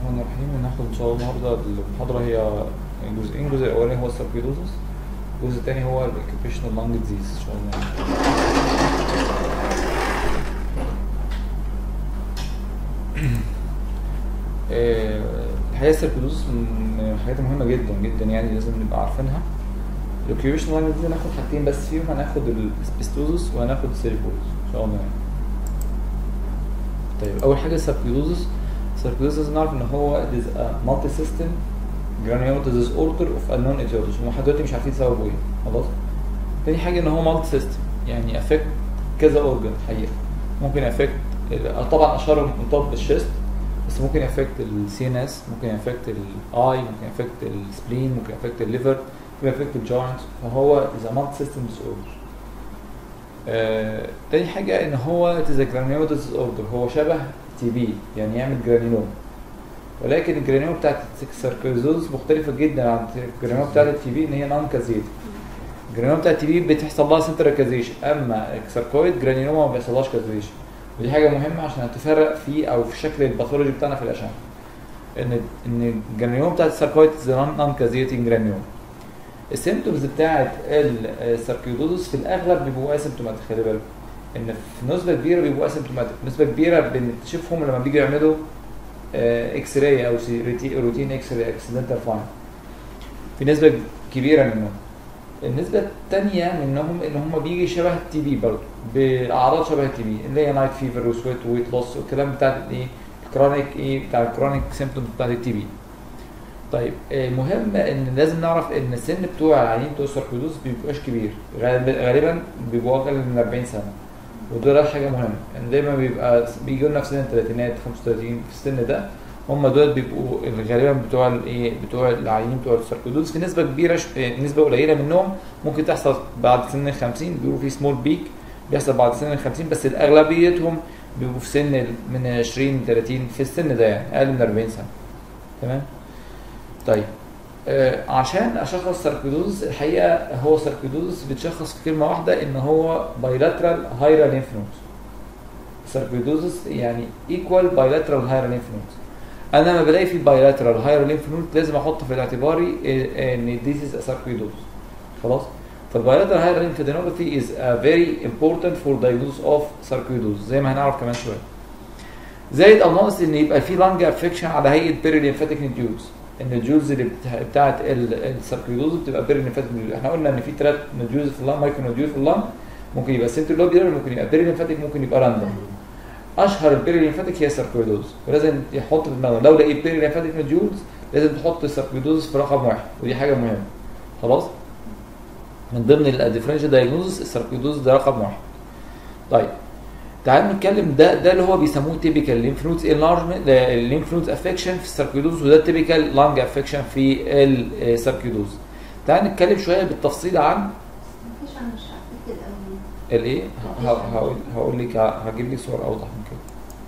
الرحمن الرحيم هناخد ان شاء الله النهارده المحاضرة هي جزئين الجزء الاولاني هو الساركيدوزس الجزء الثاني هو الاوكيبيشنال لانج ديزيز ان شاء الله آه، الحقيقة الساركيدوزس من الحاجات المهمة جدا جدا يعني لازم نبقى عارفينها الاوكيبيشنال لانج ديزيز هناخد حاجتين بس فيهم هناخد الاسبستوزس وهناخد السيريبوزس ان شاء الله يعني طيب اول حاجه الساركيدوزس الساركيدوزس لازم نعرف ان هو it is a multi system granulomatous disorder of unknown etiology لحد دلوقتي مش عارفين سببه ايه خلاص تاني حاجه ان هو مالتي سيستم يعني افكت كذا اورجن حقيقه ممكن افكت طبعا اشهرهم طب الشيست بس ممكن افكت السي ان اس ممكن افكت الاي ممكن افكت السبلين ممكن افكت الليفر ممكن افكت الجوينتس فهو is a multi system disorder آه، تاني حاجة ان هو it is a granulomatous disorder هو شبه تي بي يعني يعمل جرانيلوم ولكن الجرانيلوم بتاعت الساركويدوز مختلفة جدا عن الجرانيلوم بتاعت التي بي ان هي نون كازيتيف الجرانيلوم بتاعت التي بي بتحصل لها سنترال كازيشن اما الساركويد جرانيلوما ما بيحصلهاش كازيشن ودي حاجة مهمة عشان تفرق فيه او في شكل الباثولوجي بتاعنا في الاشعة ان ان الجرانيلوم بتاعت الساركويد نون كازيتنج جرانيلوم السيمتومز بتاعت الساركيدوزس في الاغلب بيبقوا اسيمتوماتيك خلي بالك ان في نسبه كبيره بيبقوا اسيمتوماتيك نسبه كبيره بنكتشفهم لما بيجوا يعملوا اكس راي او روتين اكس راي اكسيدنتال فاين في نسبه كبيره منهم النسبه الثانيه منهم ان هم بيجي شبه التي بي برضه باعراض شبه التي بي اللي هي نايت فيفر وسويت وويت لوس والكلام بتاع الايه الكرونيك ايه بتاع الكرونيك سيمتومز بتاعت التي بي طيب مهم ان لازم نعرف ان السن بتوع العيانين بتوع الساركويدوز بيبقاش كبير غالبا بيبقوا اقل من 40 سنه ودول حاجه مهمه ان دايما بيبقى بيجوا لنا في سن الثلاثينات 35 في السن ده هم دول بيبقوا غالبا بتوع الايه بتوع العيانين بتوع الساركويدوز في نسبه كبيره ش... نسبه قليله منهم ممكن تحصل بعد سن ال 50 بيقولوا في سمول بيك بيحصل بعد سن ال 50 بس الاغلبيتهم بيبقوا في سن من 20 30 في السن ده يعني اقل من 40 سنه تمام طيب آه عشان اشخص ساركيدوز الحقيقه هو ساركيدوز بتشخص في كلمه واحده ان هو بايلاترال هايرا لينف نود ساركيدوز يعني ايكوال بايلاترال هايرا لينف نود انا لما بلاقي في بايلاترال هايرا لينف نود لازم احط في اعتباري ان ذيس از ساركيدوز خلاص فالبايلاترال هايرا لينفادينوباثي از فيري امبورتنت فور diagnosis اوف ساركيدوز زي ما هنعرف كمان شويه زائد او ناقص ان يبقى في لانج افكشن على هيئه بيري ليمفاتيك نديوز ان الجولز اللي بتاعت الساركيدوز بتبقى بيري ليمفاتيك احنا قلنا ان في ثلاث نوديولز في اللنج مايكرو نوديول في اللنج ممكن يبقى سنتر لوبيولار ممكن يبقى بيري ليمفاتيك ممكن يبقى راندوم اشهر البيري ليمفاتيك هي الساركيدوز ولازم يحط في دماغه لو لقيت بيري ليمفاتيك نوديولز لازم تحط الساركيدوز في رقم واحد ودي حاجه مهمه خلاص من ضمن الديفرنشال دايجنوزس الساركيدوز ده رقم واحد طيب تعالوا نتكلم ده ده اللي هو بيسموه تيبيكال ليمف نودز انلارجمنت الليمف نودز افكشن في الساركيدوز وده تيبيكال لانج افكشن في الساركيدوز تعالوا نتكلم شويه بالتفصيل عن مفيش عن الشعبية الأول الايه هقول هقول لك هجيب لك صور اوضح من كده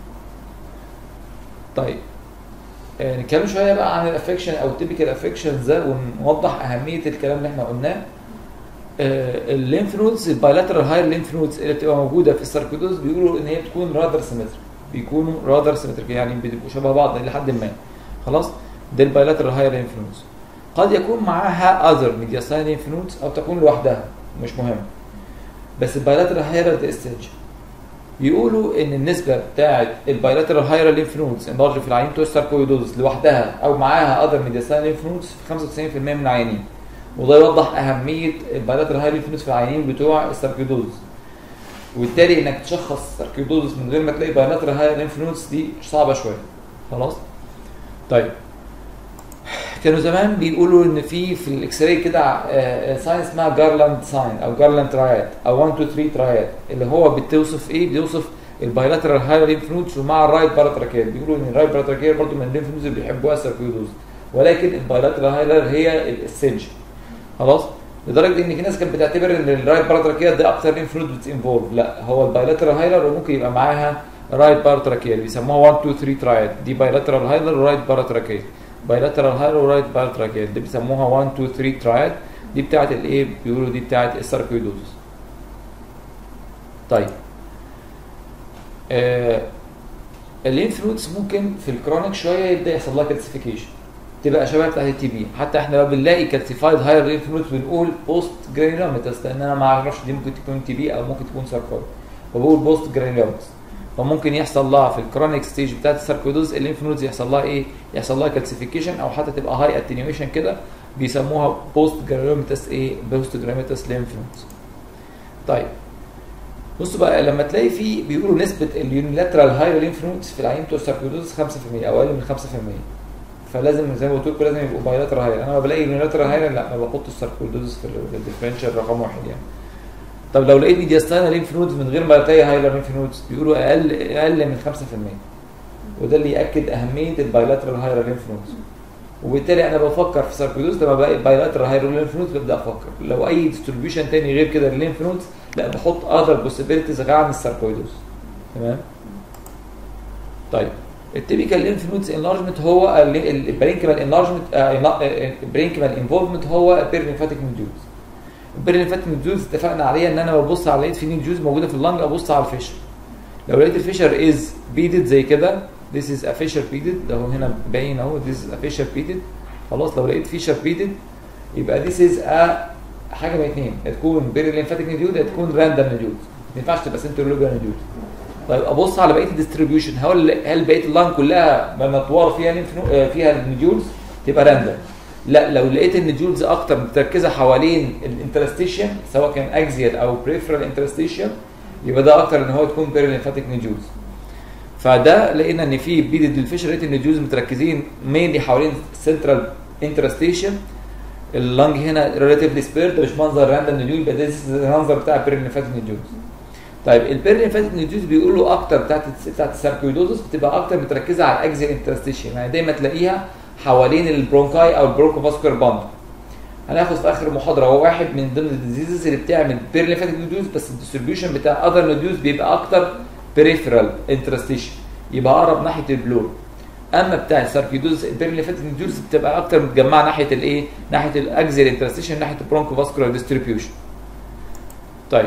طيب آه نتكلم شويه بقى عن الافكشن او التيبيكال افكشن ده ونوضح اهميه الكلام اللي احنا قلناه الليمف نودز البايلاترال هاير ليمف نودز اللي بتبقى موجوده في الساركيدوز بيقولوا ان هي بتكون رادر سيمتريك بيكونوا رادر سيمتريك يعني بيبقوا شبه بعض لحد ما خلاص ده البايلاترال هاير ليمف نودز قد يكون معاها اذر ميدياستاين ليمف نودز او تكون لوحدها مش مهم بس البايلاترال هاير ده استنج بيقولوا ان النسبه بتاعه البايلاترال هاير ليمف نودز انلارج في العيان بتوع الساركويدوز لوحدها او معاها اذر ميدياستاين ليمف نودز في 95% من العيانين وده يوضح اهميه البايلاترال هاي ليمف في العيانين بتوع الساركيدوز وبالتالي انك تشخص ساركيدوز من غير ما تلاقي بايلاترال هاي ليمف نودز دي صعبه شويه خلاص طيب كانوا زمان بيقولوا ان في في الاكس راي كده ساين اسمها جارلاند ساين او جارلاند ترايات او 1 2 3 ترايات اللي هو بتوصف ايه بيوصف البايلاترال هاي ليمف نودز ومع الرايت باراتراكيال بيقولوا ان الرايت باراتراكيال برضه من الليمف نودز اللي بيحبوها الساركيدوز ولكن البايلاترال هايلر هي السنج خلاص لدرجه ان في ناس كانت بتعتبر ان الرايت باراتراكيال ده اكتر ليمف نود بتنفولف لا هو البايلاترال هايلر وممكن يبقى معاها رايت باراتراكيال بيسموها 1 2 3 ترايد دي بايلاترال هايلر ورايت باراتراكيال بايلاترال هايلر ورايت باراتراكيال دي بيسموها 1 2 3 ترايد دي بتاعت الايه بيقولوا دي بتاعت الساركويدوز طيب آه الليمف نودز ممكن في الكرونيك شويه يبدا يحصل لها كالسيفيكيشن تبقى شبه بتاعت التي بي حتى احنا لو بنلاقي كالسيفايد هاير ليمف نودز بنقول بوست جرانيولوميتاس لان انا ما اعرفش دي ممكن تكون تي بي او ممكن تكون ساركويد فبقول بوست جرانيولوميتاس فممكن يحصل لها في الكرونيك ستيج بتاعت الساركويدوز الليمف نودز يحصل لها ايه؟ يحصل لها كالسيفيكيشن او حتى تبقى هاي اتنيويشن كده بيسموها بوست جرانيولوميتاس ايه؟ بوست جرانيولوميتاس ليمف نودز. طيب بصوا بقى لما تلاقي في بيقولوا نسبه اليونيلاترال هاي ليمف نودز في العيان بتوع الساركويدوز 5% او اقل من 5% فلازم زي ما قلت لكم لازم يبقوا بايلاترال هاير انا لما بلاقي يونيلاترال هاير لا ما بحط الساركويدوز في الديفرنشال رقم واحد يعني طب لو لقيت ميدياستانا ليمف نودز من غير ما تلاقي هايلر ليمف نودز بيقولوا اقل اقل من 5% وده اللي ياكد اهميه البايلاترال هاير ليمف نودز وبالتالي انا بفكر في ساركويدوز لما بلاقي بايلاترال هاير ليمف نودز ببدا افكر لو اي ديستريبيوشن تاني غير كده للليمف نودز لا بحط اذر بوسيبيليتيز غير عن الساركويدوز تمام طيب التيبيكال ليمف نودز انلارجمنت هو البرينكيمال انلارجمنت البرينكيمال انفولفمنت هو البيرليمفاتيك نوديولز البيرليمفاتيك نوديولز اتفقنا عليها ان انا ببص على لقيت في نوديولز موجوده في اللنج ابص على الفيشر لو لقيت الفيشر از بيدد زي كده this is a fissure beaded ده هو هنا باين اهو this is a fissure beaded خلاص لو لقيت فيشر beaded يبقى this is a حاجه من اثنين يا تكون بيرليمفاتيك نوديول يا تكون راندوم نوديول ما ينفعش تبقى سنترولوجيا نوديول طيب ابص على بقيه الديستريبيوشن هل هل بقيه اللان كلها منطوار فيها ليمف فيها النوديولز تبقى راندوم لا لو لقيت النوديولز اكتر متركزه حوالين الانترستيشن سواء كان اكزيال او بريفرال انترستيشن يبقى ده اكتر ان هو تكون بيرليمفاتيك نوديولز فده لقينا ان في بيدد الفيشر لقيت النوديولز متركزين مينلي حوالين السنترال انترستيشن اللنج هنا ريلاتيفلي سبيرد مش منظر راندوم نوديول يبقى ده المنظر بتاع البيرليمفاتيك نوديولز طيب البيرليمفاتيك نوديولز بيقولوا اكتر بتاعت بتاعت الساركويدوزس بتبقى اكتر متركزه على الاكزيال انترستيشن يعني دايما تلاقيها حوالين البرونكاي او البرونكوفاسكولار باند هناخد في اخر محاضره هو واحد من ضمن الديزيزز اللي بتعمل بيرليمفاتيك نوديولز بس الديستريبيوشن بتاع اذر نوديولز بيبقى اكتر بريفرال انترستيشن يبقى اقرب ناحيه البلور اما بتاع الساركيدوز البيرليمفاتيك نوديولز بتبقى اكتر متجمعه ناحيه الايه ناحيه الاكزيال انترستيشن ناحيه البرونكوفاسكولار ديستريبيوشن طيب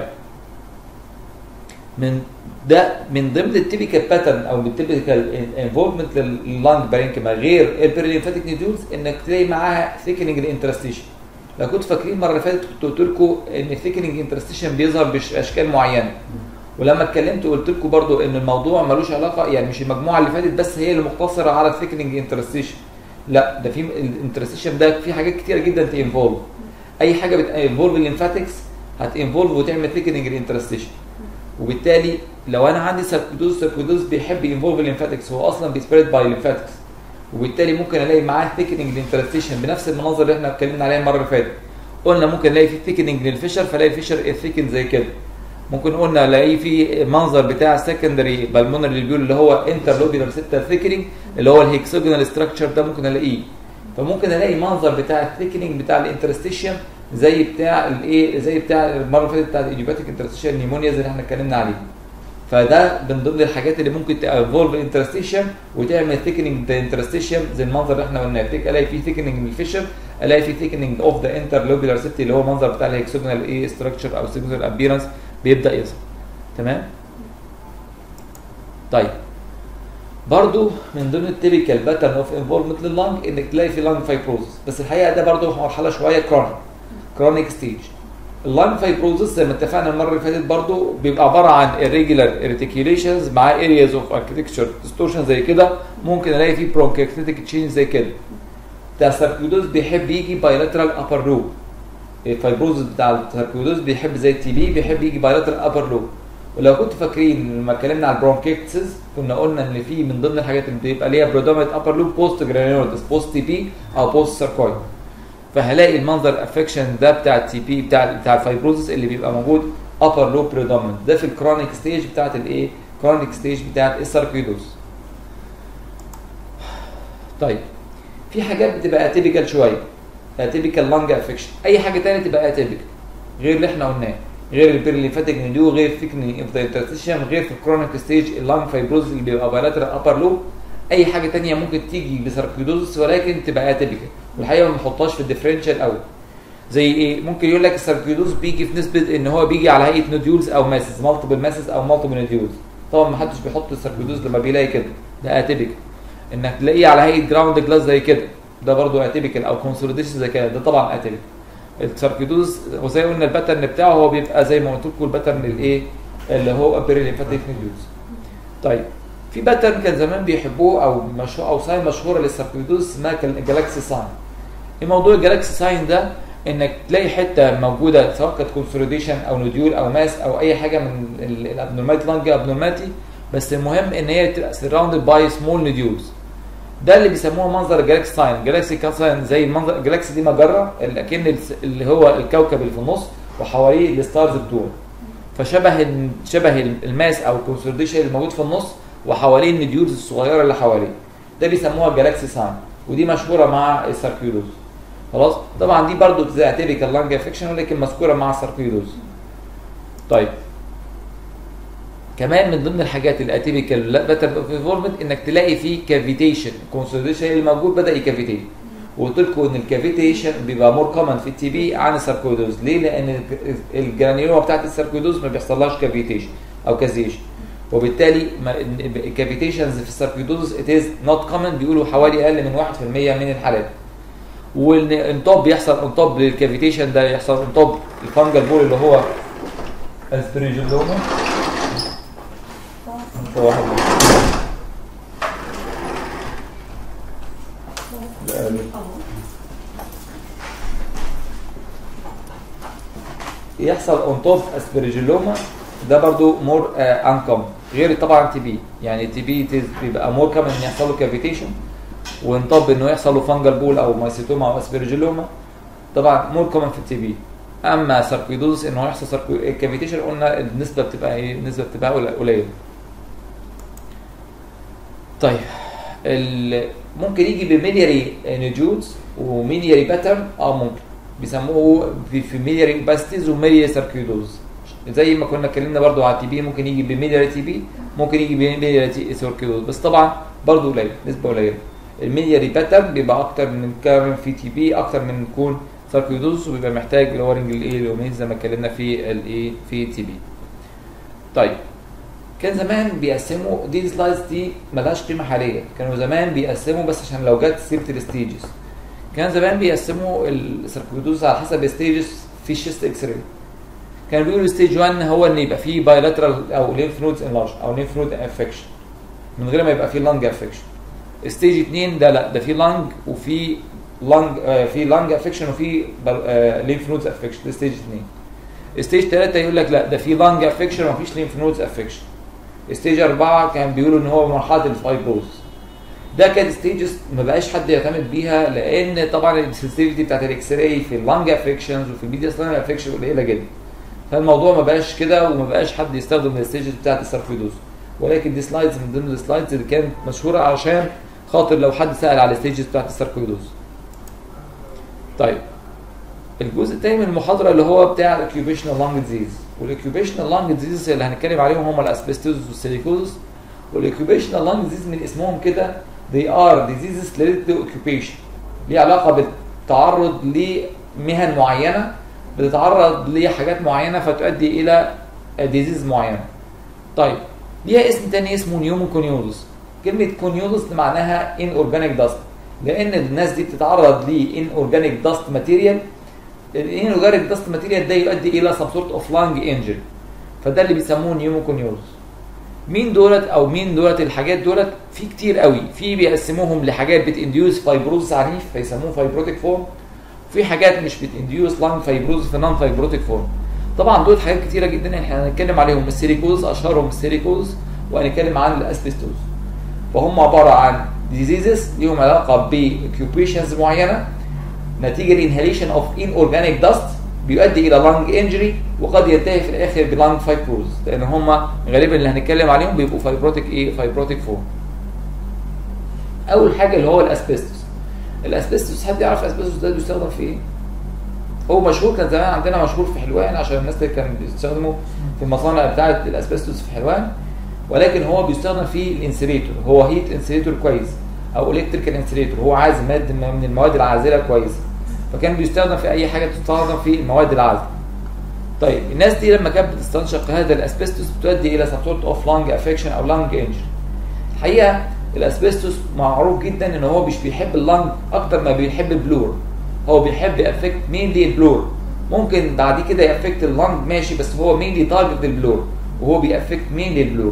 من ده من ضمن التيبيكال باترن او من التيبيكال انفولفمنت لللانج بارينكما غير البيرليمفاتيك نوديولز انك تلاقي معاها ثيكننج الانترستيشن لو كنت فاكرين المره اللي فاتت كنت قلت لكم ان الثيكننج انترستيشن بيظهر باشكال معينه ولما اتكلمت قلت لكم برضو ان الموضوع ملوش علاقه يعني مش المجموعه اللي فاتت بس هي اللي مقتصره على الثيكننج انترستيشن لا ده في الانترستيشن ده في حاجات كتيره جدا تنفولف اي حاجه بتنفولف الليمفاتكس هتنفولف وتعمل ثيكننج الانترستيشن وبالتالي لو انا عندي ساركويدوز ساركويدوز بيحب ينفولف الليمفاتكس هو اصلا بيسبريد باي ليمفاتكس وبالتالي ممكن الاقي معاه ثيكننج الانترستيشن بنفس المناظر اللي احنا اتكلمنا عليها المره اللي فاتت قلنا ممكن الاقي في ثيكننج للفيشر فلاقي الفيشر ثيكن زي كده ممكن قلنا الاقي في منظر بتاع سكندري بالمونري بيقول اللي هو انترلوبيولار سيتا ثيكننج اللي هو الهيكسوجونال ستراكشر ده ممكن الاقيه فممكن الاقي منظر بتاع الثيكننج بتاع الانترستيشن زي بتاع الايه زي بتاع المره اللي فاتت بتاع الايجوباتيك انترستيشن نيمونياز اللي احنا اتكلمنا عليه فده من ضمن الحاجات اللي ممكن تانفولف الانترستيشن وتعمل ثيكننج ذا انترستيشن زي المنظر اللي احنا قلناه الاقي فيه ثيكننج من الفيشر الاقي فيه ثيكننج اوف ذا انترلوبيولار سيتي اللي هو المنظر بتاع الهيكسوجونال ايه ستراكشر او سيجنال ابيرنس بيبدا يظهر تمام طيب برضو من ضمن التيبيكال باترن اوف انفولفمنت لللنج انك تلاقي في لنج فايبروزس بس الحقيقه ده برضو مرحله شويه كرونيك كرونيك ستيج اللنج فايبروزس زي ما اتفقنا المره اللي فاتت برضو بيبقى عباره عن irregular ارتيكيوليشنز مع areas اوف اركتكتشر distortion زي كده ممكن الاقي فيه bronchiectatic تشينج زي كده بتاع الساركيودوز بيحب يجي بايلاترال ابر لوب الفايبروزس بتاع الساركيودوز بيحب زي التي بي بيحب يجي بايلاترال ابر لوب ولو كنت فاكرين لما اتكلمنا على البرونكيكتسز كنا قلنا ان في من ضمن الحاجات اللي بيبقى ليها برودومينت ابر لوب بوست جرانيولوتس بوست تي بي او بوست ساركويد فهلاقي المنظر افكشن ده بتاع التي بي بتاع بتاع الفايبروزس اللي بيبقى موجود ابر لوب بريدومينت ده في الكرونيك ستيج بتاعت الايه كرونيك ستيج بتاعت الساركيدوز طيب في حاجات بتبقى اتيبيكال شويه اتيبيكال لانج افكشن اي حاجه ثانيه تبقى اتيبيكال غير اللي احنا قلناه غير البيرليمفاتيك نديو غير ثيكنينج اوف ذا انترستيشن غير في الكرونيك ستيج اللانج فايبروز اللي بيبقى بايلاترال ابر لوب اي حاجه ثانيه ممكن تيجي بساركيدوزس ولكن تبقى اتيبيكال والحقيقه ما بنحطهاش في الديفرنشال قوي زي ايه ممكن يقول لك الساركيدوز بيجي في نسبه ان هو بيجي على هيئه نوديولز او ماسز مالتيبل ماسز او مالتيبل نوديولز طبعا ما حدش بيحط الساركيدوز لما بيلاقي كده ده اتيبيكال انك تلاقيه على هيئه جراوند جلاس زي كده ده برضو اتيبيكال او كونسوليديشن زي كده ده طبعا اتيبيكال الساركيدوز وزي قلنا الباترن بتاعه هو بيبقى زي ما قلت لكم الباترن الايه اللي هو بيريليمفاتيك نيديوز طيب في باترن كان زمان بيحبوه او مشهور او ساين مشهوره للساركيدوز اسمها الجالاكسي ساين ايه موضوع الجالاكسي ساين ده انك تلاقي حته موجوده سواء كانت كونسوليديشن او نوديول او ماس او اي حاجه من الابنورماليتي لانج ابنورماليتي بس المهم ان هي تبقى سراوندد باي سمول نوديولز ده اللي بيسموه منظر الجالاكسي ساين جالاكسي ساين زي المنظر الجالاكسي دي مجره اكن اللي هو الكوكب اللي في النص وحواليه الستارز بتوعه فشبه شبه الماس او الكونسوليديشن اللي موجود في النص وحواليه النوديولز الصغيره اللي حواليه ده بيسموها الجالاكسي ساين ودي مشهوره مع الساركيولوز خلاص طبعا دي برضو زي تيبيكال لانج افكشن ولكن مذكوره مع الساركيولوز طيب كمان من ضمن الحاجات الاتيبيكال باترن اوف انفولفمنت انك تلاقي فيه كافيتيشن كونسوليديشن اللي موجود بدا يكافيتيت وقلت لكم ان الكافيتيشن بيبقى مور كومن في التي بي عن الساركويدوز ليه؟ لان الجرانيوما بتاعت الساركويدوز ما بيحصلهاش كافيتيشن او كازيشن وبالتالي الكافيتيشنز في الساركويدوز ات از نوت كومن بيقولوا حوالي اقل من 1% من الحالات والانطاب بيحصل انطاب للكافيتيشن ده يحصل انطاب الفانجل بول اللي هو اسبريجيلوما واحد يحصل اون توب اسبريجيلوما ده برضو مور انكم غير طبعا تي بي يعني تي بي بيبقى مور كمان ان يحصل له كافيتيشن وانطب انه يحصل له فانجل بول او مايسيتوما او اسبريجيلوما طبعا مور كومن في التي بي اما ساركويدوز انه يحصل كافيتيشن قلنا النسبه بتبقى ايه النسبه بتبقى قليله طيب ممكن يجي بميلياري نوديولز وميلياري باترن اه ممكن بيسموه في, في ميلياري باستيز وميلياري ساركيدوز زي ما كنا اتكلمنا برضو على التي بي ممكن يجي بميلياري تي بي ممكن يجي بميلياري ساركيدوز بس طبعا برضو قليل نسبه قليله الميلياري باترن بيبقى اكتر من كارن في تي بي اكتر من يكون ساركيدوز وبيبقى محتاج لورنج الايه لومين زي ما اتكلمنا في الايه في تي بي طيب كان زمان بيقسموا دي سلايدز دي ملهاش قيمه حاليا كانوا زمان بيقسموا بس عشان لو جت سيره الستيجز كان زمان بيقسموا الساركويدوز على حسب ستيجز في الشيست اكس راي كانوا بيقولوا ستيج 1 هو ان يبقى فيه بايلاترال او ليمف نودز انلارج او ليمف نود افكشن من غير ما يبقى فيه لانج افكشن ستيج 2 ده لا ده فيه لانج وفي لانج آه في لانج افكشن وفي آه ليمف نودز افكشن ده ستيج 2 ستيج 3 يقول لك لا ده في لانج افكشن ومفيش ليمف نودز افكشن ستيج 4 كان بيقولوا ان هو مرحله الفايبروز ده كانت ستيجز ما بقاش حد يعتمد بيها لان طبعا السنسيتيفيتي بتاعت الاكس راي في اللانج افكشنز وفي الميديا سلاين افكشن قليله جدا فالموضوع ما بقاش كده وما بقاش حد يستخدم الستيجز بتاعت الساركويدوز ولكن دي سلايدز من ضمن السلايدز اللي كانت مشهوره عشان خاطر لو حد سال على الستيجز بتاعت الساركويدوز طيب الجزء الثاني من المحاضره اللي هو بتاع الاكيوبيشنال لانج ديزيز والاكيوبيشنال لانج ديزيز اللي هنتكلم عليهم هم الاسبستوز والسيليكوز والاكيوبيشنال لانج ديزيز من اسمهم كده they are diseases related to occupation ليه علاقه بالتعرض لمهن معينه بتتعرض لحاجات معينه فتؤدي الى ديزيز معينه طيب ليها اسم تاني اسمه نيوموكونيوزس كلمه كونيوزس معناها ان اورجانيك داست لان الناس دي بتتعرض لان اورجانيك داست ماتيريال الان اورجانيك داست ماتيريال ده يؤدي الى سم سورت اوف لانج انجري فده اللي بيسموه نيوموكونيوزس مين دولت او مين دولت الحاجات دولت في كتير قوي في بيقسموهم لحاجات بتانديوس فايبروز عنيف فيسموه فايبروتيك فورم في حاجات مش بتانديوس لانج فايبروز في نون فايبروتيك فورم طبعا دول حاجات كتيره جدا احنا هنتكلم عليهم السيليكوز اشهرهم السيليكوز وهنتكلم عن الاسبستوز فهم عباره عن ديزيزز ليهم علاقه باكيوبيشنز معينه نتيجه الانهاليشن اوف ان اورجانيك داست بيؤدي الى لانج انجري وقد ينتهي في الاخر بلانج فايبروز لان هم غالبا اللي هنتكلم عليهم بيبقوا فايبروتيك ايه فايبروتيك فورم اول حاجه اللي هو الاسبستوس الاسبستوس حد يعرف الاسبستوس ده بيستخدم في ايه هو مشهور كان زمان عندنا مشهور في حلوان عشان الناس اللي كانوا بيستخدموا في المصانع بتاعه الاسبستوس في حلوان ولكن هو بيستخدم في الانسليتور هو هيت انسليتور كويس او الكتريكال انسليتور هو عايز ماده من المواد العازله كويسه فكان بيستخدم في اي حاجه تستخدم في المواد العازله طيب الناس دي لما كانت بتستنشق هذا الاسبستوس بتؤدي الى سم سورت اوف لانج افكشن او لانج انجري الحقيقه الاسبستوس معروف جدا ان هو مش بيحب اللنج اكتر ما بيحب البلور هو بيحب افكت مينلي البلور ممكن بعد كده يافكت اللنج ماشي بس هو مينلي تارجت البلور وهو بيافكت مينلي البلور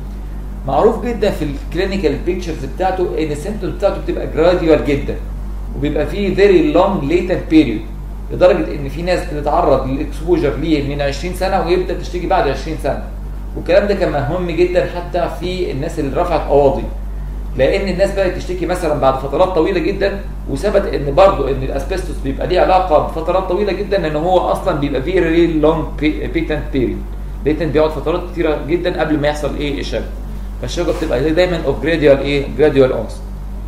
معروف جدا في الكلينيكال بيكتشرز بتاعته ان السيمتومز بتاعته بتبقى جراديوال جدا وبيبقى فيه فيري لونج ليتنت بيريود لدرجه ان في ناس بتتعرض للاكسبوجر ليه من 20 سنه ويبدا تشتكي بعد 20 سنه والكلام ده كان مهم جدا حتى في الناس اللي رفعت قواضي لان الناس بدات تشتكي مثلا بعد فترات طويله جدا وثبت ان برضه ان الاسبستوس بيبقى ليه علاقه بفترات طويله جدا ان هو اصلا بيبقى فيه ريل لونج بيتنت بيريود ليتنت بيقعد فترات كتيره جدا قبل ما يحصل ايه الشجره فالشجره بتبقى دايما اوف جراديوال ايه جراديوال اونس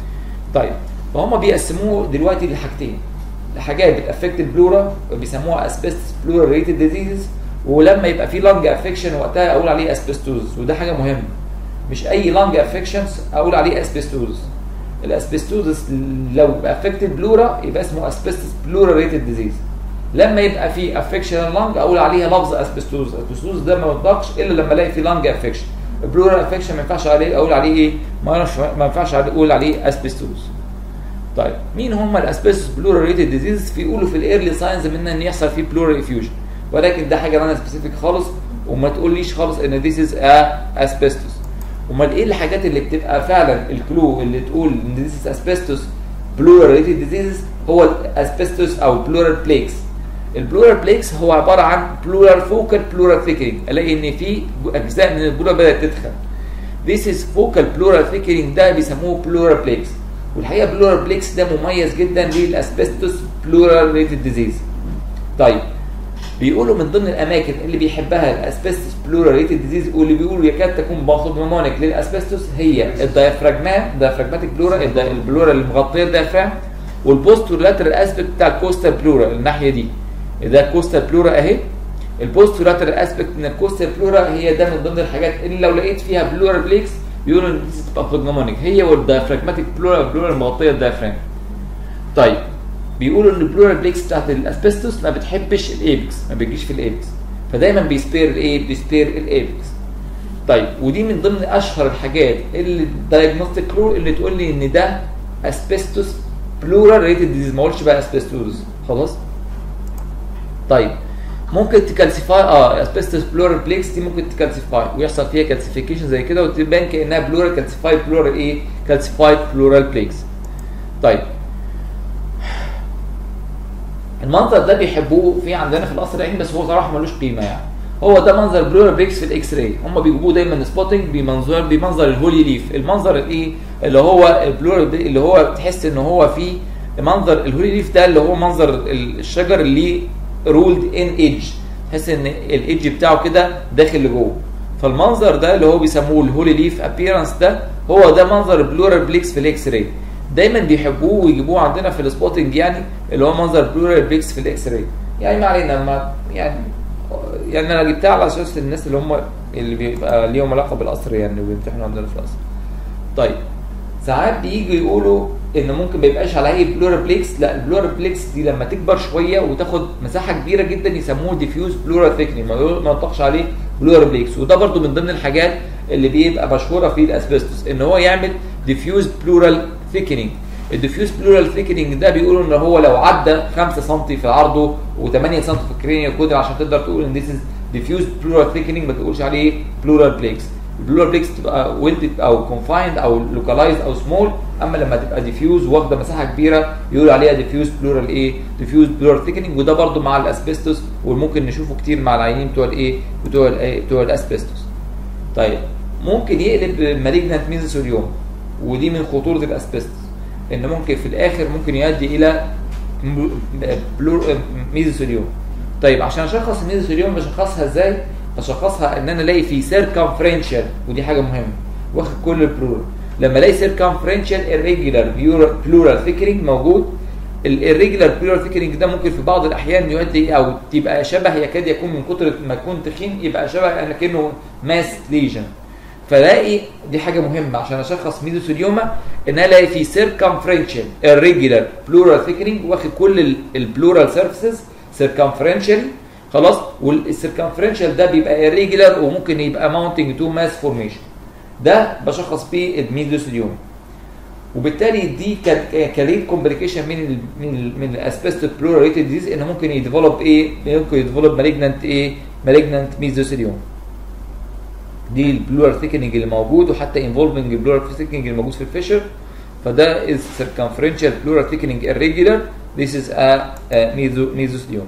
طيب فهم بيقسموه دلوقتي لحاجتين لحاجات بتافكت البلورا بيسموها اسبستس بلورا ريتد ديزيز ولما يبقى في لانج افكشن وقتها اقول عليه اسبستوز وده حاجه مهمه مش اي لانج افكشنز اقول عليه اسبستوز الاسبستوز لو افكت البلورا يبقى اسمه اسبستس بلورا ريتد ديزيز لما يبقى في افكشن اللانج اقول عليها لفظ اسبستوز اسبستوز ده ما يطلقش الا لما الاقي في لانج افكشن البلورا افكشن ما ينفعش عليه اقول عليه ايه ما ما ينفعش اقول عليه اسبستوز طيب مين هم الاسبستوس بلورا ريتد ديزيز بيقولوا في الايرلي ساينز منها ان يحصل فيه بلورا افيوجن ولكن ده حاجه انا سبيسيفيك خالص وما تقوليش خالص ان ذيس از اسبستوس امال ايه الحاجات اللي بتبقى فعلا الكلو اللي تقول ان ذيس از اسبستوس بلورا ريتد ديزيز هو الاسبستوس او بلورال بليكس البلورال بليكس هو عباره عن بلورال فوكال بلورال ثيكنينج الاقي ان في اجزاء من البلورا بدات تدخل This is focal pleural thickening ده بيسموه pleural بليكس والحقيقه بلورال بليكس ده مميز جدا للاسبستوس بلورال ريتد ديزيز طيب بيقولوا من ضمن الاماكن اللي بيحبها الاسبستوس بلورال ريتد ديزيز واللي بيقولوا يكاد تكون باثوجنومونيك للاسبستوس هي الدايفراجمام دايفراجماتيك بلورا البلورا اللي مغطيه الدايفرام والبوستولاترال اسبكت بتاع الكوستال بلورا الناحيه دي ده الكوستال بلورا اهي البوستولاترال اسبكت من الكوستال بلورا هي ده من ضمن الحاجات اللي لو لقيت فيها بلورال بليكس بيقولوا ان دي باثوجنومونيك هي والدايفراجماتيك بلورا بلورا المغطيه الدايفرام طيب بيقولوا ان البلورال بليكس بتاعت الاسبستوس ما بتحبش الايبكس ما بيجيش في الايبكس فدايما بيسبير الايه بيسبير الايبكس طيب ودي من ضمن اشهر الحاجات اللي الدايجنوستيك كلو اللي تقول لي ان ده اسبستوس بلورال ريتد ديزيز ما اقولش بقى اسبستوز خلاص طيب ممكن تكالسيفاي اه اسبستوس بلورال بليكس دي ممكن تكالسيفاي ويحصل فيها كالسيفيكيشن زي كده وتبان كانها بلورال كالسيفاي بلورال ايه كالسيفايد بلورال بليكس طيب المنظر ده بيحبوه في عندنا في القصر العيني بس هو صراحه ملوش قيمه يعني هو ده منظر بلورال بريكس في الاكس راي هم بيجيبوه دايما سبوتنج بمنظر بمنظر الهولي ليف المنظر الايه اللي هو البلورال اللي هو تحس ان هو فيه منظر الهولي ليف ده اللي هو منظر الشجر اللي رولد ان ايدج تحس ان الايدج بتاعه كده داخل لجوه فالمنظر ده اللي هو بيسموه الهولي ليف ابييرنس ده هو ده منظر البلورال بليكس في الاكس راي دايما بيحبوه ويجيبوه عندنا في السبوتنج يعني اللي هو منظر بلورال بليكس في الاكس راي يعني ما علينا ما يعني يعني انا جبتها على اساس الناس اللي هم اللي بيبقى ليهم علاقه بالقصر يعني وبيمتحنوا عندنا في القصر طيب ساعات بييجوا يقولوا ان ممكن ما يبقاش على هيئه بلورال بليكس لا البلورال بليكس دي لما تكبر شويه وتاخد مساحه كبيره جدا يسموه ديفيوز بلورال ثيكنينج ما ينطقش عليه بلورال بليكس وده برده من ضمن الحاجات اللي بيبقى مشهوره في الاسبستوس ان هو يعمل ديفيوز بلورال ثيكنينج الديفيوز بلورال ثيكنينج ده بيقولوا ان هو لو عدى 5 سم في عرضه و8 سم في الكرينيال كودر عشان تقدر تقول ان ذيس از ديفيوز بلورال ثيكنينج ما تقولش عليه بلورال بليكس البلورال بليكس تبقى ويلدد او كونفايند او لوكالايزد او سمول اما لما تبقى ديفيوز واخده مساحه كبيره يقولوا عليها ديفيوز بلورال ايه ديفيوز بلورال ثيكنينج وده برده مع الاسبستوس وممكن نشوفه كتير مع العيانين بتوع الايه بتوع الايه بتوع الاسبستوس طيب ممكن يقلب مالجنت ميزوثيليوم ودي من خطوره الاسبستوس ان ممكن في الاخر ممكن يؤدي الى ميزوثيليوم طيب عشان اشخص الميزوثيليوم بشخصها ازاي بشخصها ان انا الاقي في سيركمفرنشال ودي حاجه مهمه واخد كل البلورال لما الاقي سيركمفرنشال irregular بلورال ثيكرينج موجود الirregular بلورال ثيكرينج ده ممكن في بعض الاحيان يؤدي او تبقى شبه يكاد يكون من كتر ما يكون تخين يبقى شبه كانه ماس ليجن فلاقي دي حاجه مهمه عشان اشخص ميزوثيليوما ان انا الاقي في سيركمفرنشال irregular بلورال ثيكرينج واخد كل البلورال سيرفيسز سيركمفرنشال خلاص والسيركمفرنشال ده بيبقى irregular وممكن يبقى ماونتنج تو ماس فورميشن ده بشخص بيه الميزوثيليوما وبالتالي دي كليد كومبليكيشن من ال من ال من الاسبستو بلوراليتد ديزيز ان ممكن يديفلوب ايه ممكن يديفلوب مالجنانت ايه مالجنانت ميزوثيليوما دي البلورال ثيكننج اللي موجود وحتى انفولفنج البلورال ثيكننج اللي موجود في الفيشر فده is circumferential pleural thickening irregular this is a, a meso- mesothelioma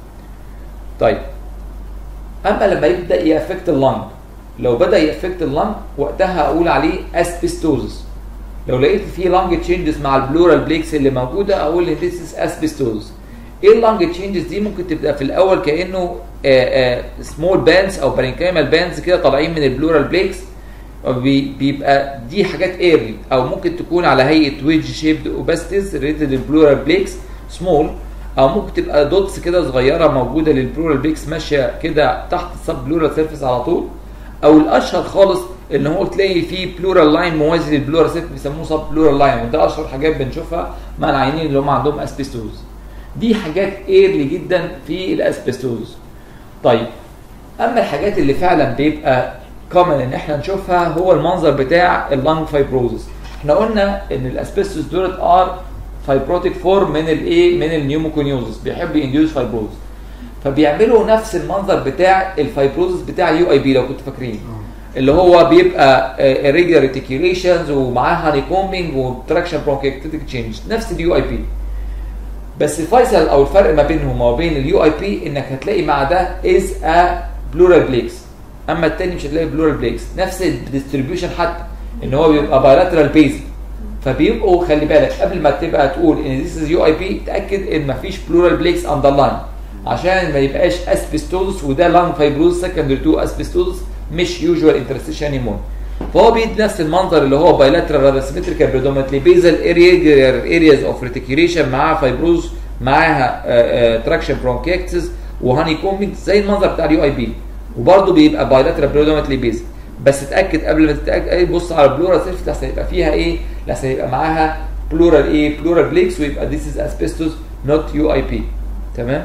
طيب اما لما يبدا يافكت اللنج لو بدا يافكت اللنج وقتها اقول عليه اسبستوزس لو لقيت في لانج تشينجز مع البلورال بليكس اللي موجوده اقول ان ذيس از اسبستوز ايه اللانج تشينجز دي ممكن تبقى في الاول كانه سمول بانز او بارينكايمال بانز كده طالعين من البلورال بليكس بي- بيبقى دي حاجات ايرلي او ممكن تكون على هيئه ويدج شيبد اوباستيز ريتد البلورال بليكس سمول او ممكن تبقى دوتس كده صغيره موجوده للبلورال بليكس ماشيه كده تحت السب بلورال سيرفيس على طول او الاشهر خالص ان هو تلاقي فيه بلورال لاين موازي للبلورال سيرفيس بيسموه سب بلورال لاين وده اشهر حاجات بنشوفها مع العيانين اللي هم عندهم اسبستوز دي حاجات ايرلي جدا في الاسبستوز طيب اما الحاجات اللي فعلا بيبقى كومن ان احنا نشوفها هو المنظر بتاع اللنج فايبروزس احنا قلنا ان الاسبستوس دولت ار فايبروتيك فورم من الايه من النيوموكونيوزس بيحب ينديوز فايبروز فبيعملوا نفس المنظر بتاع الفايبروزس بتاع اليو اي بي لو كنتوا فاكرين اللي هو بيبقى irregular reticulations ومعاه هاني كومبينج وتراكشن برونكيكتيك تشينج نفس اليو اي بي بس الفيصل او الفرق ما بينهم وما بين اليو اي بي انك هتلاقي مع ده از ا بلورال بليكس اما التاني مش هتلاقي بلورال بليكس نفس الديستريبيوشن حتى ان هو بيبقى بايلاترال بيز فبيبقوا خلي بالك قبل ما تبقى تقول ان ذيس از يو اي بي تاكد ان مفيش بلورال بليكس اندرلاين عشان ما يبقاش اسبستوزس وده لانج فايبروز سكندري تو اسبستوزس مش يوجوال انترستيشن انيمون فهو بيدي نفس المنظر اللي هو بايلاترال رادسيمتريكال بريدومنتلي بيزل ارياز اوف ريتيكيوليشن معاها فايبروز معاها تراكشن برونكيكتس وهاني كومبينج زي المنظر بتاع اليو اي بي وبرده بيبقى بايلاترال بريدومنتلي بيزل بس اتاكد قبل ما تتاكد بص على البلورال سيرفيس لحسن يبقى فيها ايه لحسن يبقى معاها بلورال ايه بلورال بليكس ويبقى ذيس از اسبستوس نوت يو اي بي تمام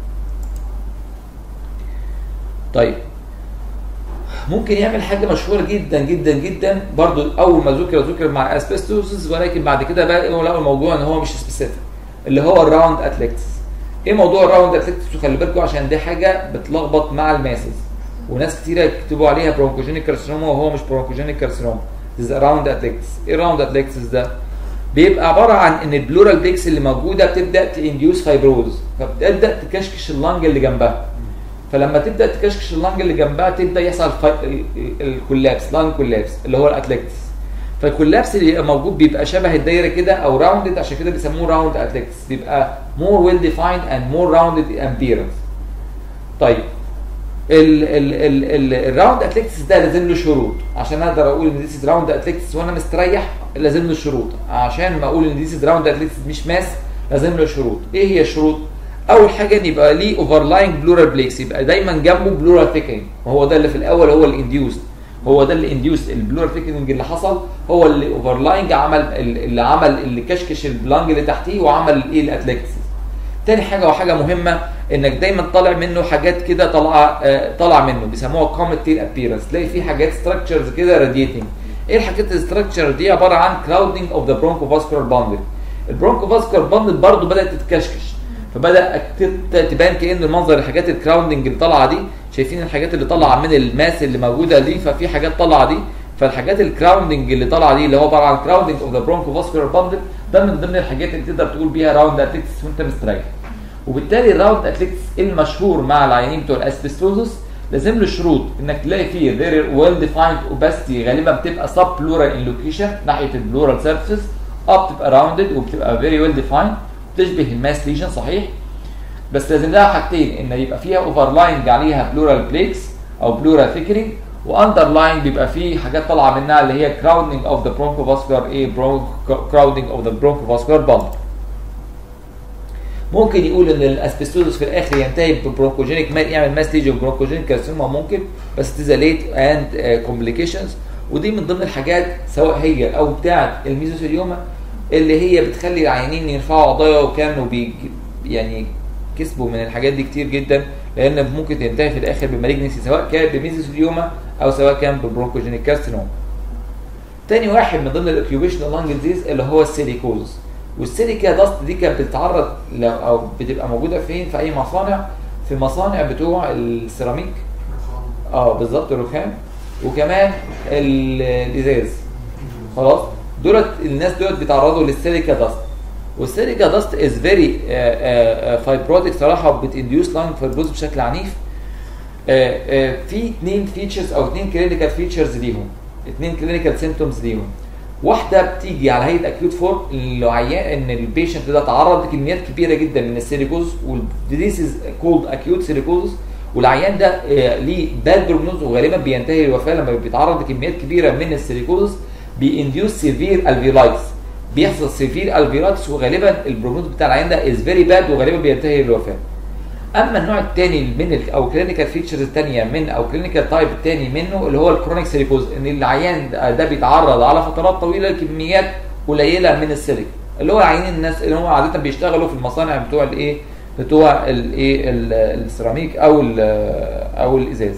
طيب ممكن يعمل حاجه مشهوره جدا جدا جدا برضو اول ما ذكر ذكر مع اسبستوسس ولكن بعد كده بقى لقوا الموضوع ان هو مش سبيسيفيك اللي هو الراوند اتليكتس ايه موضوع الراوند اتليكتس وخلي بالكم عشان دي حاجه بتلخبط مع الماسز وناس كتيره يكتبوا عليها برونكوجينيك كارسينوما وهو مش برونكوجينيك كارسينوما راوند اتليكتس ايه راوند اتليكتس ده بيبقى عباره عن ان البلورال بيكس اللي موجوده بتبدا تانديوس فايبروز فبتبدا تكشكش اللنج اللي جنبها فلما تبدا تكشكش اللنج اللي جنبها تبدا يحصل الكولابس لانج كولابس اللي هو الاتليكتس فالكولابس اللي بيبقى موجود بيبقى شبه الدايره كده او راوندد عشان كده بيسموه راوند اتليكتس بيبقى مور ويل ديفايند اند مور راوندد ابيرنس طيب الراوند اتليكتس ده لازم له شروط عشان اقدر اقول ان ذيس راوند اتليكتس وانا مستريح لازم له شروط عشان ما اقول ان ذيس راوند اتليكتس مش ماس لازم له شروط ايه هي الشروط اول حاجه ان يبقى ليه اوفرلاينج بلورال بليكس يبقى دايما جنبه بلورال ثيكنج وهو ده اللي في الاول هو الانديوست هو ده اللي انديوست البلورال ثيكنج اللي حصل هو اللي اوفرلاينج عمل اللي عمل اللي كشكش البلانج اللي تحتيه وعمل الايه الاتليكتس تاني حاجه وحاجه مهمه انك دايما طالع منه حاجات كده طالعه آه طالعه منه بيسموها كومت تيل ابييرنس تلاقي في حاجات ستراكشرز كده راديتنج ايه الحاجات الستراكشر دي عباره عن كلاودنج اوف ذا برونكو فاسكولار باندل البرونكو فاسكولار باندل برضه بدات تتكشكش فبدا تبان كان المنظر الحاجات الكراوندنج اللي طالعه دي شايفين الحاجات اللي طالعه من الماس اللي موجوده دي ففي حاجات طالعه دي فالحاجات الكراوندنج اللي طالعه دي اللي هو عباره عن كراوندنج اوف ذا برونكو فاسكولار باندل ده من ضمن الحاجات اللي تقدر تقول بيها راوند اتليكس وانت مستريح وبالتالي الراوند اتليكس المشهور مع العيانين بتوع الاسبستوزس لازم له شروط انك تلاقي فيه فيري ويل ديفايند اوباستي غالبا بتبقى سب بلورال ان لوكيشن ناحيه البلورال سيرفيسز اه بتبقى راوندد وبتبقى فيري ويل ديفايند بتشبه الماس ليجن صحيح بس لازم لها حاجتين ان يبقى فيها اوفرلاينج عليها بلورال بليكس او بلورال ثيكرينج واندرلاين بيبقى فيه حاجات طالعه منها اللي هي كراودنج اوف ذا برونكو فاسكولار ايه كراودنج اوف ذا برونكو فاسكولار باند ممكن يقول ان الاسبستوزس في الاخر ينتهي ببرونكوجينيك يعمل ماس ليجن برونكوجينيك كارسينوما ممكن بس تيزا ليت اند كومبليكيشنز ودي من ضمن الحاجات سواء هي او بتاعه الميزوثيليوما اللي هي بتخلي العيانين يرفعوا قضايا وكانوا بي يعني كسبوا من الحاجات دي كتير جدا لان ممكن تنتهي في الاخر بمالجنسي سواء كان بميزوثيليوما او سواء كان ببرونكوجينيك كارسينوما تاني واحد من ضمن الاوكيوبيشنال لانج ديزيز اللي هو السيليكوز والسيليكا داست دي كانت بتتعرض لو او بتبقى موجوده فين في اي مصانع في مصانع بتوع السيراميك اه بالظبط الرخام وكمان ال- الازاز خلاص دولت الناس دولت بيتعرضوا للسيليكا داست والسيليكا داست از فيري فايبروتيك صراحه وبتنديوس لانج فايبروز بشكل عنيف آه، آه، في اثنين فيتشرز او اثنين كلينيكال فيتشرز ليهم اثنين كلينيكال سيمتومز ليهم واحده بتيجي على هيئه اكيوت فورم العيان ان البيشنت ده تعرض لكميات كبيره جدا من السيليكوز والديزيز از كولد اكيوت سيليكوز والعيان ده آه، ليه باد بروجنوز وغالبا بينتهي الوفاه لما بيتعرض لكميات كبيره من السيليكوز بينديوس سيفير الفيلايتس بيحصل سيفير الفيلايتس وغالبا البروجنوز بتاع العيان ده از فيري باد وغالبا بينتهي الوفاه اما النوع الثاني من ال او كلينيكال فيتشرز الثانيه من او كلينيكال تايب الثاني منه اللي هو الكرونيك سيليكوز ان العيان ده ده بيتعرض على فترات طويله لكميات قليله من السيليك اللي هو عيانين الناس اللي هم عاده بيشتغلوا في المصانع بتوع الايه بتوع الايه ال- السيراميك او ال- او الازاز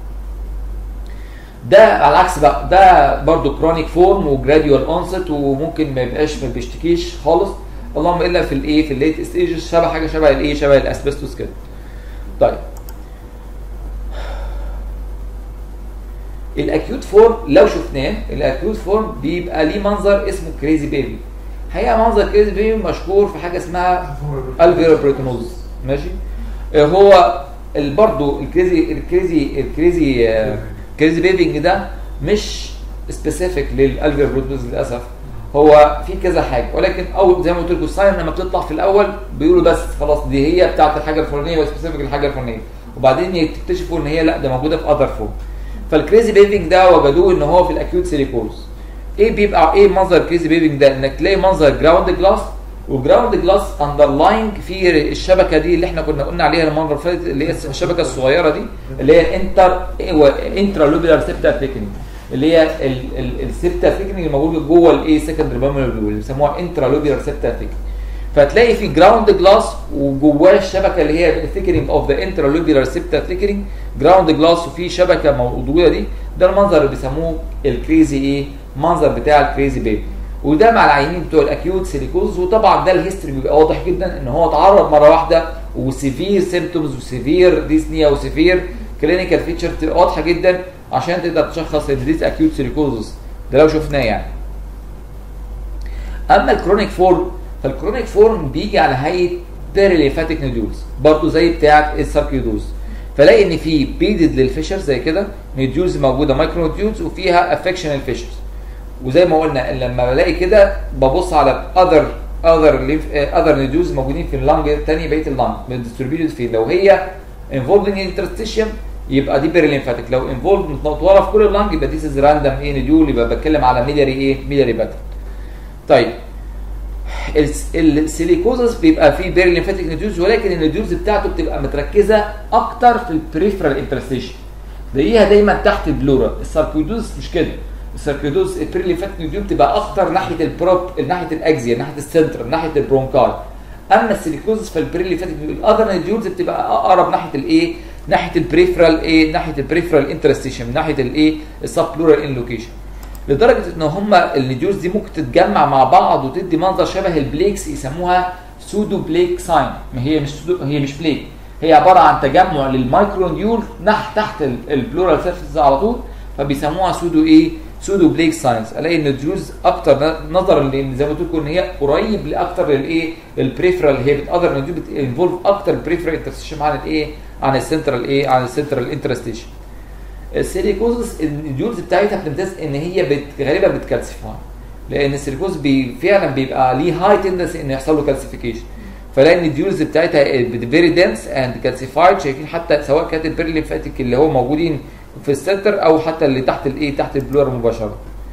ده على العكس بقى ده برضو كرونيك فورم وجراديوال اونست وممكن ما يبقاش ما بيشتكيش خالص اللهم الا في الايه في الليت ستيجز شبه حاجه شبه الايه شبه الاسبستوس كده طيب الاكيوت فورم لو شفناه الاكيوت فورم بيبقى ليه منظر اسمه كريزي بيبي حقيقه منظر كريزي بيبي مشهور في حاجه اسمها الفيرا بريتونوز ماشي آه، هو ال- برضو الكريزي الكريزي الكريزي آه، كريزي بيبنج ده مش سبيسيفيك للالفير بريتونوز للاسف هو في كذا حاجه ولكن او زي ما قلت لكم الساين لما بتطلع في الاول بيقولوا بس خلاص دي هي بتاعت الحاجه الفلانيه وسبيسيفيك للحاجه الفلانيه وبعدين يكتشفوا ان هي لا ده موجوده في اذر فورم فالكريزي بيبنج ده وجدوه ان هو في الاكيوت سيليكوز ايه بيبقى ايه منظر كريزي بيبنج ده انك تلاقي منظر جراوند جلاس وجراوند جلاس اندرلاينج في الشبكه دي اللي احنا كنا قلنا عليها المره اللي فاتت اللي هي الشبكه الصغيره دي اللي هي الانتر انترا لوبيلار سيبتا ثيكنينج اللي هي السيبتا ثيكنينج اللي موجود جوه الايه سكندري بامولار اللي بيسموها انترا لوبيلار سيبتا ثيكنينج فتلاقي في جراوند جلاس وجواه الشبكه اللي هي ثيكنينج اوف ذا انترا لوبيلار سيبتا ثيكنينج جراوند جلاس وفي شبكه موجوده دي ده المنظر اللي بيسموه الكريزي ايه منظر بتاع الكريزي بيبي وده مع العيانين بتوع الاكيوت سيليكوز وطبعا ده الهيستوري بيبقى واضح جدا ان هو اتعرض مره واحده وسيفير سيمتومز وسيفير ديسنيا وسيفير كلينيكال فيتشر تبقى واضحه جدا عشان تقدر تشخص ان ديز اكيوت سيليكوزس ده لو شفناه يعني اما الكرونيك فورم فالكرونيك فورم بيجي على هيئه بيريليفاتيك نودولز برضه زي بتاعه الساركيدوز فلاقي ان في بيدد للفيشر زي كده نودولز موجوده مايكرو نودولز وفيها افكشنال فيشرز وزي ما قلنا إن لما بلاقي كده ببص على اذر اذر اذر نودولز موجودين في اللنج الثاني بقيه اللنج ديستريبيوتد فين لو هي انفولفنج انترستيشن يبقى دي بيريليمفاتيك لو انفولف متطوره في كل اللنج يبقى دي از راندم ايه نودول يبقى بتكلم على ميلياري ايه ميلياري باترن طيب الس- السيليكوزس بيبقى فيه بيري ليمفاتيك نوديولز ولكن النوديولز بتاعته بتبقى متركزه اكتر في البريفرال انترستيشن تلاقيها دايما تحت البلورا الساركويدوز مش كده الساركويدوز البيري ليمفاتيك نوديول بتبقى اكتر ناحيه البروب ناحيه الاكزيا ناحيه السنتر ناحيه البرونكاي اما السيليكوزس فالبري ليمفاتيك الاذر نوديولز بتبقى اقرب ناحيه الايه ناحيه البريفرال ايه ناحيه البريفرال انترستيشن من ناحيه الايه السب بلورال انلوكيشن لدرجه ان هم النيديولز دي ممكن تتجمع مع بعض وتدي منظر شبه البليكس يسموها سودو بليك ساين ما هي مش سودو هي مش بليك هي عباره عن تجمع للمايكرو نيول نح تحت ال- البلورال سيرفيس على طول فبيسموها سودو ايه سودو بليك ساينس الاقي النيديولز اكتر ن- نظرا لان زي ما قلت لكم ان هي قريب لاكتر للايه البريفرال هي بتقدر النيديول بتنفولف اكتر البريفرال انترستيشن عن الايه عن السنترال ايه عن السنترال انترستيشن السيليكوزس النيودز بتاعتها بتمتاز ان هي بت... غالبا بتكالسيفاي لان السيليكوز بي... فعلا بيبقى ليه هاي تندنسي ان يحصل له كالسيفيكيشن فلاقي ان الديولز بتاعتها فيري دنس اند كالسيفايد شايفين حتى سواء كانت البيري ليمفاتيك اللي هو موجودين في السنتر او حتى اللي تحت الايه تحت البلور مباشره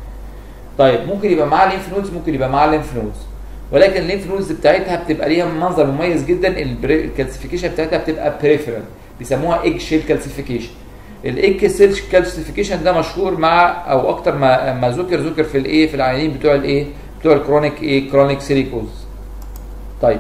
طيب ممكن يبقى معاها لينف نودز ممكن يبقى معاها لينف نودز ولكن اللينف نودز بتاعتها بتبقى ليها منظر مميز جدا الكالسيفيكيشن بتاعتها بتبقى بريفرال بيسموها ايج شيل كالسيفيكيشن الايج سيل كالسيفيكيشن ده مشهور مع او اكتر ما ما ذكر ذكر في الايه في العيانين بتوع الايه بتوع الكرونيك ايه كرونيك سيليكوز طيب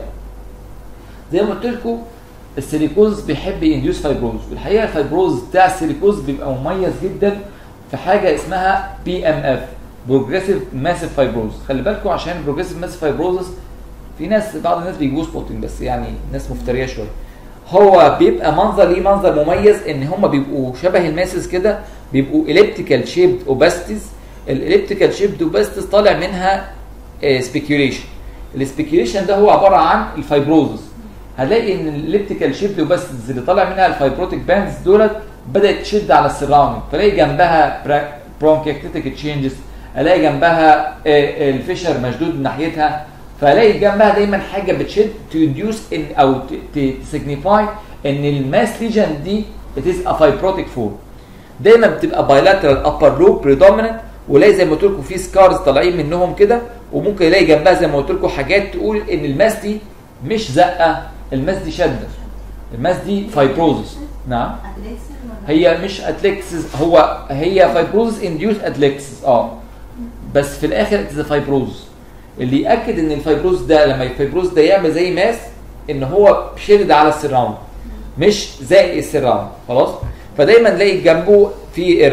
زي ما قلت لكم السيليكوز بيحب ينديوس فايبروز والحقيقه الفايبروز بتاع السيليكوز بيبقى مميز جدا في حاجه اسمها بي ام اف بروجريسيف ماسيف فايبروز خلي بالكم عشان بروجريسيف ماسيف فايبروزس في ناس بعض الناس بيجيبوا سبوتنج بس يعني ناس مفتريه شويه هو بيبقى منظر ليه منظر مميز ان هم بيبقوا شبه الماسز كده بيبقوا اليبتيكال شيبد اوباستيز الاليبتيكال شيبد اوباستيز طالع منها سبيكيوليشن السبيكيوليشن ده هو عباره عن الفايبروزس هنلاقي ان الاليبتيكال شيبد اوباستيز اللي طالع منها الفايبروتيك باندز دولت بدات تشد على السراوندنج فلاقي جنبها برونكيكتيك تشينجز الاقي جنبها الفيشر مشدود من ناحيتها فالاقي جنبها دايما حاجه بتشد تو انديوس ان او تسيجنيفاي ان الماس ليجن دي اتس ا فايبروتيك فورم دايما بتبقى بايلاترال ابر لوب بريدوميننت ولاقي زي ما قلت لكم في سكارز طالعين منهم كده وممكن الاقي جنبها زي ما قلت لكم حاجات تقول ان الماس دي مش زقه الماس دي شده الماس دي فايبروزس نعم هي مش اتلكسس هو هي فايبروزس انديوس اتلكسس اه بس في الاخر اتس فايبروزس اللي ياكد ان الفايبروز ده لما الفايبروز ده يعمل زي ماس ان هو شدد على السراوند مش زائق السراوند خلاص فدايما نلاقي جنبه في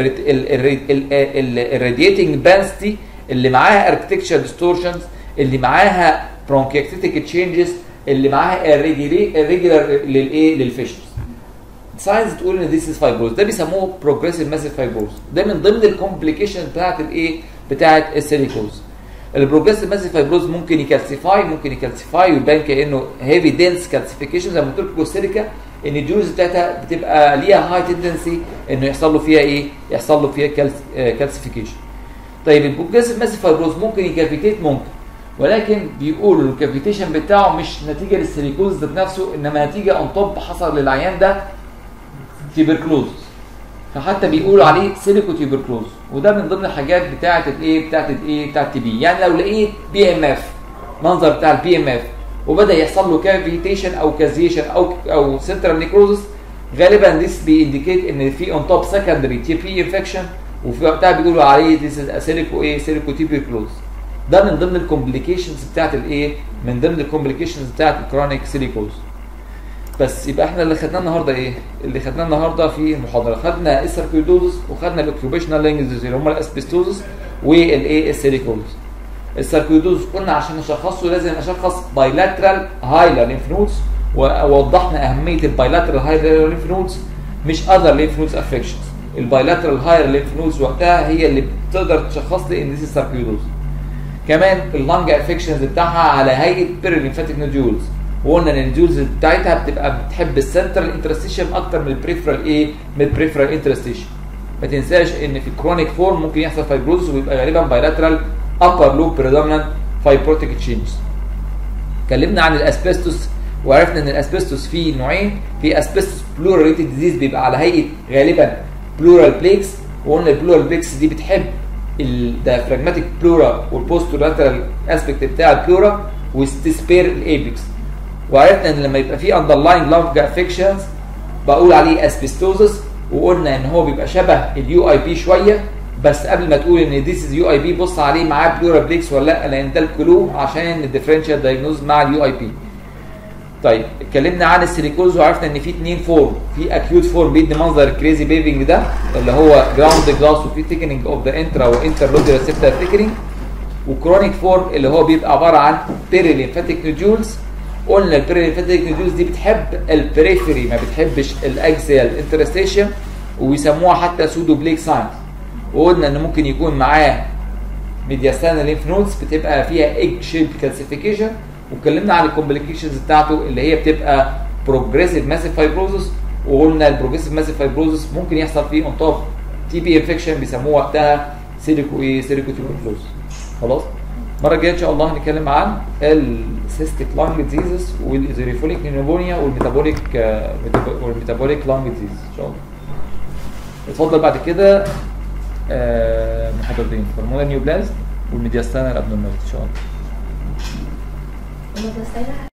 الراديتنج بانستي اللي معاها اركتكتشر ديستورشنز اللي معاها برونكيكتيك تشينجز اللي معاها الريجولار للايه للفيشرز ساينس تقول ان ذيس از فايبروز ده بيسموه بروجريسيف ماسيف فايبروز ده من ضمن الكومبليكيشن بتاعت الايه بتاعت السيليكوز البروجريسيف ماسيف فايبروز ممكن يكالسيفاي ممكن يكالسيفاي ويبان كانه هيفي دنس كالسيفيكيشن زي ما قلت لكم السيليكا ان الجوز بتاعتها بتبقى ليها هاي تندنسي انه يحصل له فيها ايه؟ يحصل له فيها كالسيفيكيشن. طيب البروجريسيف ماسيف فايبروز ممكن يكافيتيت ممكن ولكن بيقولوا الكافيتيشن بتاعه مش نتيجه للسيليكوز ذات نفسه انما نتيجه اون توب حصل للعيان ده تيبركلوز فحتى بيقولوا عليه سيليكو تيوبركلوز وده من ضمن الحاجات بتاعه الايه بتاعه الايه بتاعه التي بي يعني لو لقيت بي ام اف منظر بتاع البي ام اف وبدا يحصل له كافيتيشن او كازيشن او او سنترال نيكروزس غالبا ذيس بينديكيت ان في اون توب سكندري تي بي انفكشن وفي وقتها بيقولوا عليه ذيس از سيليكو ايه سيليكو تيوبركلوز ده من ضمن الكومبليكيشنز بتاعت الايه من ضمن الكومبليكيشنز بتاعت الكرونيك سيليكوز بس يبقى احنا اللي خدناه النهارده ايه؟ اللي خدناه النهارده في المحاضره خدنا السيركيدوزس وخدنا الاوكيوبيشنال لانجز اللي هم الاسبستوزس والايه السيليكوز. السيركيدوزس قلنا عشان نشخصه لازم اشخص بايلاترال هايلر لينف نودز ووضحنا اهميه البايلاترال هايلر لينف نودز مش اذر لينف نودز افكشنز. البايلاترال هايلر لينف نودز وقتها هي اللي بتقدر تشخص لي ان دي سيركيدوزس. كمان اللنج افكشنز بتاعها على هيئه بيريليمفاتيك نوديولز وقلنا ان الجولز بتاعتها بتبقى بتحب السنترال انترستيشن اكتر من البريفرال ايه؟ من البريفرال انترستيشن. ما تنساش ان في الكرونيك فورم ممكن يحصل فايبروز ويبقى غالبا بايلاترال ابر لوب بريدومينانت فايبروتيك تشينجز. اتكلمنا عن الاسبستوس وعرفنا ان الاسبستوس فيه نوعين في اسبستوس بلورال ريتد ديزيز بيبقى على هيئه غالبا بلورال بليكس وقلنا البلورال بليكس دي بتحب الديافراجماتيك بلورا والبوستولاترال اسبكت بتاع البلورا وستسبير الايبكس وعرفنا ان لما يبقى في اندرلاين لانج افكشنز بقول عليه اسبستوزس وقلنا ان هو بيبقى شبه اليو اي بي شويه بس قبل ما تقول ان ذيس از يو اي بي بص عليه معاه بلورا بليكس ولا لا لان ده الكلو عشان الديفرنشال دايجنوز مع اليو اي بي. طيب اتكلمنا عن السيليكوز وعرفنا ان في اثنين فورم في اكيوت فورم بيدي منظر الكريزي بيبنج ده اللي هو جراوند جلاس وفي ثيكننج اوف ذا انترا وانترلود ريسبتور ثيكننج وكرونيك فورم اللي هو بيبقى عباره عن بيريليمفاتيك نوديولز قلنا البريفاتيك نوديولز دي بتحب البريفري ما بتحبش الاكسيال انترستيشن ويسموها حتى سودو بليك ساينز وقلنا ان ممكن يكون معاه ميدياستانا لينف نودز بتبقى فيها ايج شيب كالسيفيكيشن واتكلمنا عن الكومبليكيشنز بتاعته اللي هي بتبقى بروجريسيف ماسيف فايبروزس وقلنا البروجريسيف ماسيف فايبروزس ممكن يحصل فيه اون توب تي بي انفكشن بيسموه وقتها سيليكو ايه سيليكو تيوبركلوز خلاص المره الجايه ان شاء الله هنتكلم عن السيستيك لانج ديزيز والايزوريفوليك نيمونيا والميتابوليك والميتابوليك لانج ديزيز ان شاء الله اتفضل بعد كده محاضرتين هرمون نيوبلاز والميدياستانا الابنورماليتي ان شاء الله المدرسة